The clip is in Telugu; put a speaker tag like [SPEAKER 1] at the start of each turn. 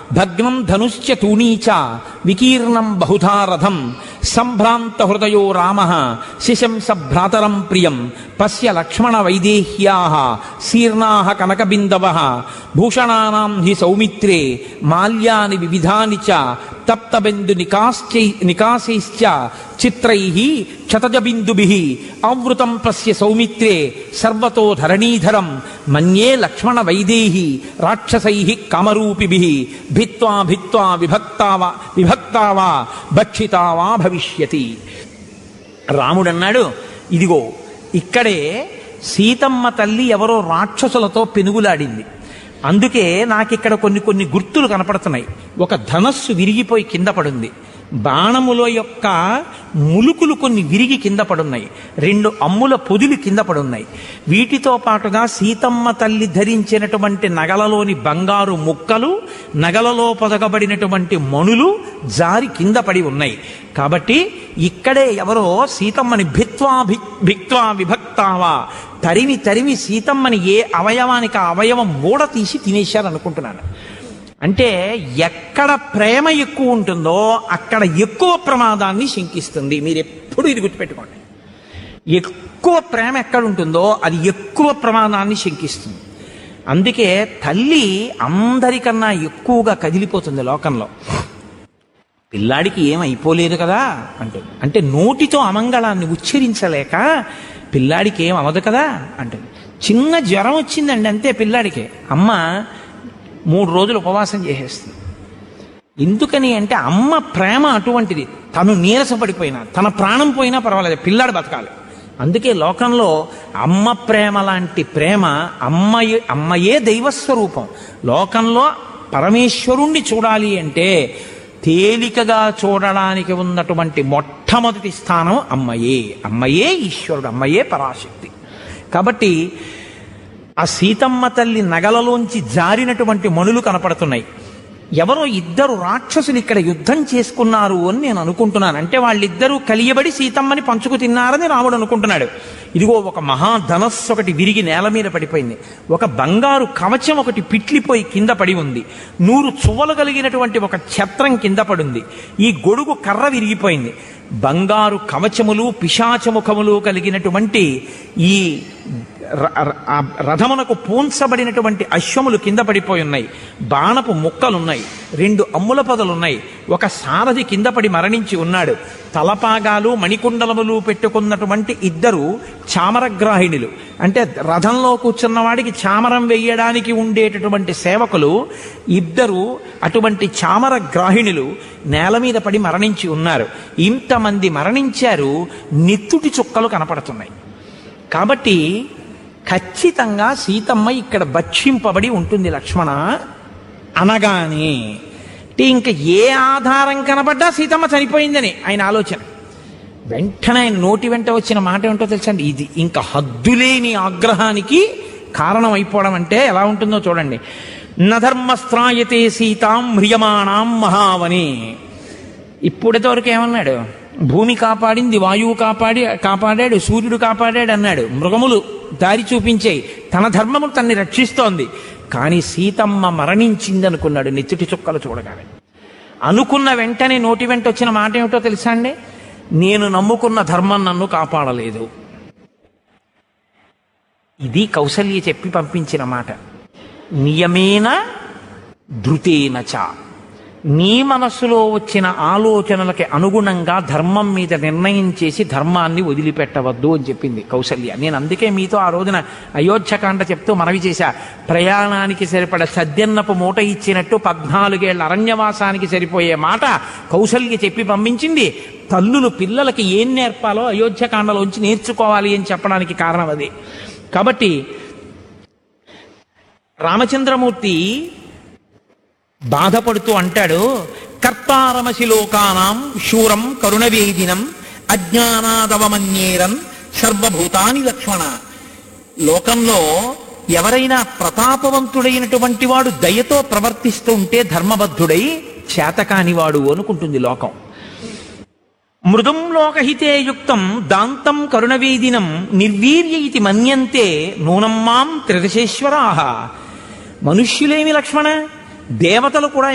[SPEAKER 1] భగ్నం ధనుశ్చ తూణీచ వికీర్ణం బహుధా రథం సంభ్రాంత హృదయో రామ శిశంస భ్రాతరం ప్రియం పశ్య లక్ష్మణ వైదేహ్యా శీర్ణా కనకబిందవ భూషణానాం హి సౌమిత్రే మాల్యాని వివిధాని చ తప్తబిందు నికాశ్చై నికాశైశ్చ చిత్రై క్షతజబిందుభి ఆవృతం పశ్య సౌమిత్రే సర్వతో ధరణీధరం మన్యే లక్ష్మణ వైదేహి రాక్షసై కామరూపిభి భిత్వా భిత్వా విభక్తావా విభక్తావా భక్షితావా భవిష్యతి రాముడన్నాడు ఇదిగో ఇక్కడే సీతమ్మ తల్లి ఎవరో రాక్షసులతో పెనుగులాడింది అందుకే నాకిక్కడ కొన్ని కొన్ని గుర్తులు కనపడుతున్నాయి ఒక ధనస్సు విరిగిపోయి కింద పడుంది బాణముల యొక్క ములుకులు కొన్ని విరిగి కింద పడున్నాయి రెండు అమ్ముల పొదులు కింద పడున్నాయి వీటితో పాటుగా సీతమ్మ తల్లి ధరించినటువంటి నగలలోని బంగారు ముక్కలు నగలలో పొదగబడినటువంటి మణులు జారి కింద పడి ఉన్నాయి కాబట్టి ఇక్కడే ఎవరో సీతమ్మని భిత్వా భి భిక్త్వా విభక్తావా తరిమి తరిమి సీతమ్మని ఏ అవయవానికి ఆ అవయవం మూడ తీసి తినేశారనుకుంటున్నాను అంటే ఎక్కడ ప్రేమ ఎక్కువ ఉంటుందో అక్కడ ఎక్కువ ప్రమాదాన్ని శంకిస్తుంది మీరు ఎప్పుడు ఇది గుర్తుపెట్టుకోండి ఎక్కువ ప్రేమ ఎక్కడ ఉంటుందో అది ఎక్కువ ప్రమాదాన్ని శంకిస్తుంది అందుకే తల్లి అందరికన్నా ఎక్కువగా కదిలిపోతుంది లోకంలో పిల్లాడికి ఏం అయిపోలేదు కదా అంటే అంటే నోటితో అమంగళాన్ని ఉచ్చరించలేక పిల్లాడికి ఏం అవదు కదా అంటే చిన్న జ్వరం వచ్చిందండి అంతే పిల్లాడికి అమ్మ మూడు రోజులు ఉపవాసం చేసేస్తుంది ఎందుకని అంటే అమ్మ ప్రేమ అటువంటిది తను నీరసపడిపోయినా తన ప్రాణం పోయినా పర్వాలేదు పిల్లాడు బతకాలి అందుకే లోకంలో అమ్మ ప్రేమ లాంటి ప్రేమ అమ్మయే అమ్మయే దైవస్వరూపం లోకంలో పరమేశ్వరుణ్ణి చూడాలి అంటే తేలికగా చూడడానికి ఉన్నటువంటి మొట్టమొదటి స్థానం అమ్మయే అమ్మయే ఈశ్వరుడు అమ్మయే పరాశక్తి కాబట్టి ఆ సీతమ్మ తల్లి నగలలోంచి జారినటువంటి మణులు కనపడుతున్నాయి ఎవరో ఇద్దరు రాక్షసులు ఇక్కడ యుద్ధం చేసుకున్నారు అని నేను అనుకుంటున్నాను అంటే వాళ్ళిద్దరూ కలియబడి సీతమ్మని పంచుకు తిన్నారని రాముడు అనుకుంటున్నాడు ఇదిగో ఒక మహాధనస్సు ఒకటి విరిగి నేల మీద పడిపోయింది ఒక బంగారు కవచం ఒకటి పిట్లిపోయి కింద పడి ఉంది నూరు చువ్వలు కలిగినటువంటి ఒక ఛత్రం కింద పడింది ఈ గొడుగు కర్ర విరిగిపోయింది బంగారు కవచములు పిశాచముఖములు కలిగినటువంటి ఈ ర- ర- ఆ రథమునకు పూంచబడినటువంటి అశ్వములు కింద పడిపోయి ఉన్నాయి బాణపు ముక్కలున్నాయి రెండు అమ్ముల పొదలున్నాయి ఒక సారథి కింద పడి మరణించి ఉన్నాడు తలపాగాలు మణికుండలములు పెట్టుకున్నటువంటి ఇద్దరు చామరగ్రాహిణులు అంటే రథంలో కూర్చున్న వాడికి చామరం వేయడానికి ఉండేటటువంటి సేవకులు ఇద్దరు అటువంటి చామర గ్రాహిణులు నేల మీద పడి మరణించి ఉన్నారు ఇంతమంది మరణించారు నెత్తుటి చుక్కలు కనపడుతున్నాయి కాబట్టి ఖచ్చితంగా సీతమ్మ ఇక్కడ భక్షింపబడి ఉంటుంది లక్ష్మణ అనగానే అంటే ఇంక ఏ ఆధారం కనబడ్డా సీతమ్మ చనిపోయిందని ఆయన ఆలోచన వెంటనే ఆయన నోటి వెంట వచ్చిన మాట ఏంటో తెలుసండి ఇది ఇంకా హద్దులేని ఆగ్రహానికి కారణం అయిపోవడం అంటే ఎలా ఉంటుందో చూడండి నధర్మస్త్రాయతే సీతాం హ్రియమాణాం మహావని ఇప్పుడితవరకు ఏమన్నాడు భూమి కాపాడింది వాయువు కాపాడి కాపాడాడు సూర్యుడు కాపాడాడు అన్నాడు మృగములు దారి చూపించాయి తన ధర్మము తన్ని రక్షిస్తోంది కానీ సీతమ్మ మరణించింది అనుకున్నాడు నెత్తుటి చుక్కలు చూడగానే అనుకున్న వెంటనే నోటి వెంట వచ్చిన మాట ఏమిటో తెలుసా అండి నేను నమ్ముకున్న ధర్మం నన్ను కాపాడలేదు ఇది కౌసల్య చెప్పి పంపించిన మాట నియమేన ధృతేన చ నీ మనస్సులో వచ్చిన ఆలోచనలకి అనుగుణంగా ధర్మం మీద నిర్ణయం చేసి ధర్మాన్ని వదిలిపెట్టవద్దు అని చెప్పింది కౌసల్య నేను అందుకే మీతో ఆ రోజున అయోధ్యకాండ చెప్తూ మనవి చేశా ప్రయాణానికి సరిపడ సద్యన్నపు మూట ఇచ్చినట్టు పద్నాలుగేళ్ల అరణ్యవాసానికి సరిపోయే మాట కౌసల్య చెప్పి పంపించింది తల్లులు పిల్లలకి ఏం నేర్పాలో అయోధ్యకాండలోంచి నేర్చుకోవాలి అని చెప్పడానికి కారణం అది కాబట్టి రామచంద్రమూర్తి బాధపడుతూ అంటాడు కర్తారమసి లోకానాం శూరం కరుణవేదినం అజ్ఞానాదవమన్యేరం సర్వభూతాని లక్ష్మణ లోకంలో ఎవరైనా ప్రతాపవంతుడైనటువంటి వాడు దయతో ప్రవర్తిస్తూ ఉంటే ధర్మబద్ధుడై చేతకానివాడు అనుకుంటుంది లోకం మృదుం లోకహితే యుక్తం దాంతం కరుణవేదినం నిర్వీర్య ఇది మన్యంతే నూనం మాం త్రిదశేశ్వరాహ మనుష్యులేమి లక్ష్మణ దేవతలు కూడా